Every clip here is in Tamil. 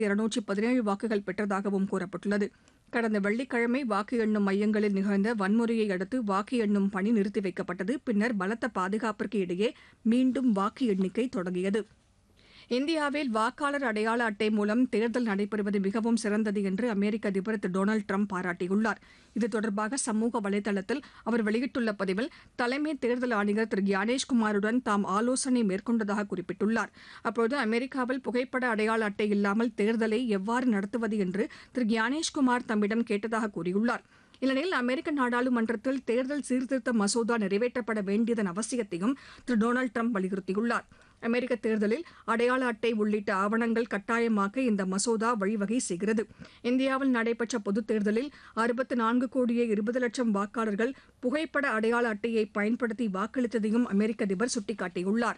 இருநூற்றி பதினேழு வாக்குகள் பெற்றதாகவும் கூறப்பட்டுள்ளது கடந்த வெள்ளிக்கிழமை வாக்கு எண்ணும் மையங்களில் நிகழ்ந்த வன்முறையை அடுத்து வாக்கு எண்ணும் பணி நிறுத்தி வைக்கப்பட்டது பின்னர் பலத்த பாதுகாப்பிற்கு இடையே மீண்டும் வாக்கு எண்ணிக்கை தொடங்கியது இந்தியாவில் வாக்காளர் அடையாள அட்டை மூலம் தேர்தல் நடைபெறுவது மிகவும் சிறந்தது என்று அமெரிக்க அதிபர் திரு டொனால்டு ட்ரம்ப் பாராட்டியுள்ளார் இது தொடர்பாக சமூக வலைதளத்தில் அவர் வெளியிட்டுள்ள பதிவில் தலைமை தேர்தல் ஆணையர் திரு ஞானேஷ்குமாருடன் தாம் ஆலோசனை மேற்கொண்டதாக குறிப்பிட்டுள்ளார் அப்போது அமெரிக்காவில் புகைப்பட அடையாள அட்டை இல்லாமல் தேர்தலை எவ்வாறு நடத்துவது என்று திரு ஞானேஷ்குமார் தம்மிடம் கேட்டதாக கூறியுள்ளார் இந்நிலையில் அமெரிக்க நாடாளுமன்றத்தில் தேர்தல் சீர்திருத்த மசோதா நிறைவேற்றப்பட வேண்டியதன் அவசியத்தையும் திரு டொனால்டு ட்ரம்ப் வலியுறுத்தியுள்ளார் அமெரிக்க தேர்தலில் அடையாள அட்டை உள்ளிட்ட ஆவணங்கள் கட்டாயமாக்க இந்த மசோதா வழிவகை செய்கிறது இந்தியாவில் நடைபெற்ற பொதுத் தேர்தலில் அறுபத்து நான்கு கோடியே இருபது லட்சம் வாக்காளர்கள் புகைப்பட அடையாள அட்டையை பயன்படுத்தி வாக்களித்ததையும் அமெரிக்க அதிபர் சுட்டிக்காட்டியுள்ளார்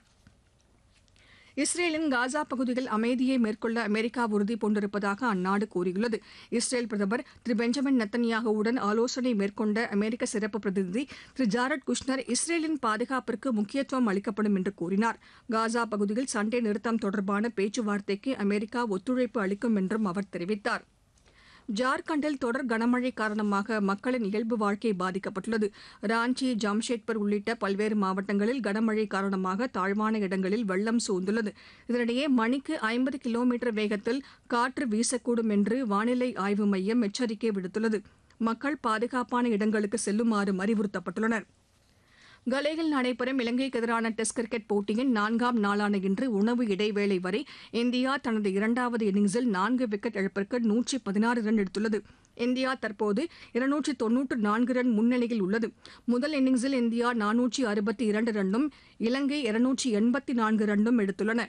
இஸ்ரேலின் காசா பகுதியில் அமைதியை மேற்கொள்ள அமெரிக்கா உறுதி பூண்டிருப்பதாக அந்நாடு கூறியுள்ளது இஸ்ரேல் பிரதமர் திரு பெஞ்சமின் நெத்தன்யாகுவுடன் ஆலோசனை மேற்கொண்ட அமெரிக்க சிறப்பு பிரதிநிதி திரு ஜாரட் குஷ்னர் இஸ்ரேலின் பாதுகாப்பிற்கு முக்கியத்துவம் அளிக்கப்படும் என்று கூறினார் காசா பகுதியில் சண்டை நிறுத்தம் தொடர்பான பேச்சுவார்த்தைக்கு அமெரிக்கா ஒத்துழைப்பு அளிக்கும் என்றும் அவர் தெரிவித்தார் ஜார்க்கண்டில் தொடர் கனமழை காரணமாக மக்களின் இயல்பு வாழ்க்கை பாதிக்கப்பட்டுள்ளது ராஞ்சி ஜாம்ஷெட்பர் உள்ளிட்ட பல்வேறு மாவட்டங்களில் கனமழை காரணமாக தாழ்வான இடங்களில் வெள்ளம் சூழ்ந்துள்ளது இதனிடையே மணிக்கு ஐம்பது கிலோமீட்டர் வேகத்தில் காற்று வீசக்கூடும் என்று வானிலை ஆய்வு மையம் எச்சரிக்கை விடுத்துள்ளது மக்கள் பாதுகாப்பான இடங்களுக்கு செல்லுமாறு அறிவுறுத்தப்பட்டுள்ளனர் கலேயில் நடைபெறும் இலங்கைக்கு எதிரான டெஸ்ட் கிரிக்கெட் போட்டியின் நான்காம் நாளான இன்று உணவு இடைவேளை வரை இந்தியா தனது இரண்டாவது இன்னிங்ஸில் நான்கு விக்கெட் இழப்பிற்கு நூற்றி பதினாறு ரன் எடுத்துள்ளது இந்தியா தற்போது இருநூற்றி தொன்னூற்று நான்கு ரன் முன்னிலையில் உள்ளது முதல் இன்னிங்ஸில் இந்தியா நானூற்றி அறுபத்தி இரண்டு ரன்னும் இலங்கை இருநூற்றி எண்பத்தி நான்கு ரன்னும் எடுத்துள்ளன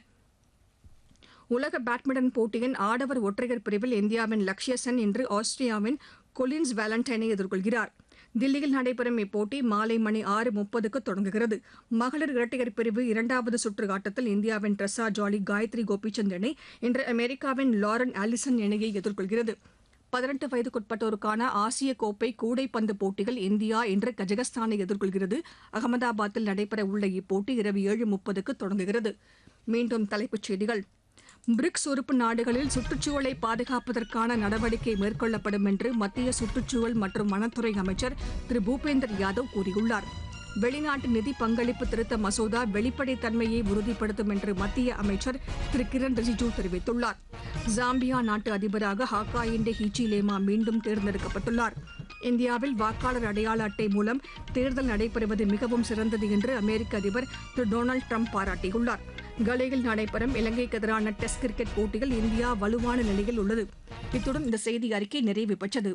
உலக பேட்மிண்டன் போட்டியின் ஆடவர் ஒற்றையர் பிரிவில் இந்தியாவின் லக்ஷ்ய சென் இன்று ஆஸ்திரியாவின் கொலின்ஸ் வேலண்டைனை எதிர்கொள்கிறார் தில்லியில் நடைபெறும் இப்போட்டி மாலை மணி ஆறு முப்பதுக்கு தொடங்குகிறது மகளிர் இரட்டையர் பிரிவு இரண்டாவது சுற்று ஆட்டத்தில் இந்தியாவின் ட்ரெஸா ஜாலி காயத்ரி கோபிச்சந்த் இணை இன்று அமெரிக்காவின் லாரன் ஆலிசன் இணையை எதிர்கொள்கிறது பதினெட்டு வயதுக்குட்பட்டோருக்கான ஆசிய கோப்பை கூடைப்பந்து போட்டிகள் இந்தியா இன்று கஜகஸ்தானை எதிர்கொள்கிறது அகமதாபாத்தில் நடைபெற உள்ள இப்போட்டி இரவு ஏழு முப்பதுக்கு தொடங்குகிறது மீண்டும் தலைப்புச் செய்திகள் பிரிக்ஸ் உறுப்பு நாடுகளில் சுற்றுச்சூழலை பாதுகாப்பதற்கான நடவடிக்கை மேற்கொள்ளப்படும் என்று மத்திய சுற்றுச்சூழல் மற்றும் வனத்துறை அமைச்சர் திரு பூபேந்தர் யாதவ் கூறியுள்ளார் வெளிநாட்டு நிதி பங்களிப்பு திருத்த மசோதா வெளிப்படைத்தன்மையை உறுதிப்படுத்தும் என்று மத்திய அமைச்சர் திரு கிரண் ரிஜிஜூ தெரிவித்துள்ளார் ஜாம்பியா நாட்டு அதிபராக ஹாக்காயிண்டே ஹீச்சிலேமா மீண்டும் தேர்ந்தெடுக்கப்பட்டுள்ளார் இந்தியாவில் வாக்காளர் அடையாள அட்டை மூலம் தேர்தல் நடைபெறுவது மிகவும் சிறந்தது என்று அமெரிக்க அதிபர் திரு டொனால்டு ட்ரம்ப் பாராட்டியுள்ளார் கலேயில் நடைபெறும் இலங்கைக்கு எதிரான டெஸ்ட் கிரிக்கெட் போட்டியில் இந்தியா வலுவான நிலையில் உள்ளது இத்துடன் இந்த செய்தி அறிக்கை நிறைவு பெற்றது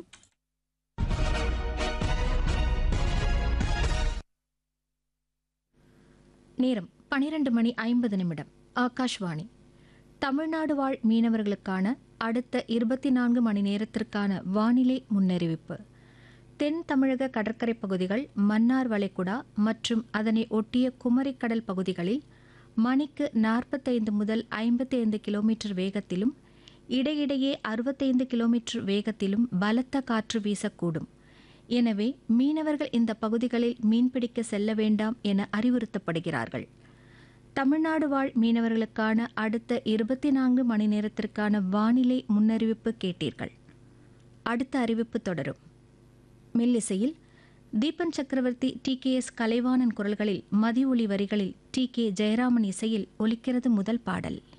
நேரம் பனிரெண்டு மணி ஐம்பது நிமிடம் ஆகாஷ்வாணி தமிழ்நாடு வாழ் மீனவர்களுக்கான அடுத்த இருபத்தி நான்கு மணி நேரத்திற்கான வானிலை முன்னறிவிப்பு தென் தமிழக கடற்கரை பகுதிகள் மன்னார் வளைகுடா மற்றும் அதனை ஒட்டிய குமரிக்கடல் பகுதிகளில் மணிக்கு நாற்பத்தைந்து முதல் ஐம்பத்தி ஐந்து கிலோமீட்டர் வேகத்திலும் இடையிடையே அறுபத்தைந்து கிலோமீட்டர் வேகத்திலும் பலத்த காற்று வீசக்கூடும் எனவே மீனவர்கள் இந்த பகுதிகளில் மீன்பிடிக்க செல்ல வேண்டாம் என அறிவுறுத்தப்படுகிறார்கள் தமிழ்நாடு வாழ் மீனவர்களுக்கான அடுத்த இருபத்தி நான்கு மணி நேரத்திற்கான வானிலை முன்னறிவிப்பு கேட்டீர்கள் அடுத்த அறிவிப்பு தொடரும் மெல்லிசையில் தீபன் சக்கரவர்த்தி டி கே எஸ் கலைவாணன் குரல்களில் மதி ஒளி வரிகளில் டி கே ஜெயராமன் இசையில் ஒலிக்கிறது முதல் பாடல்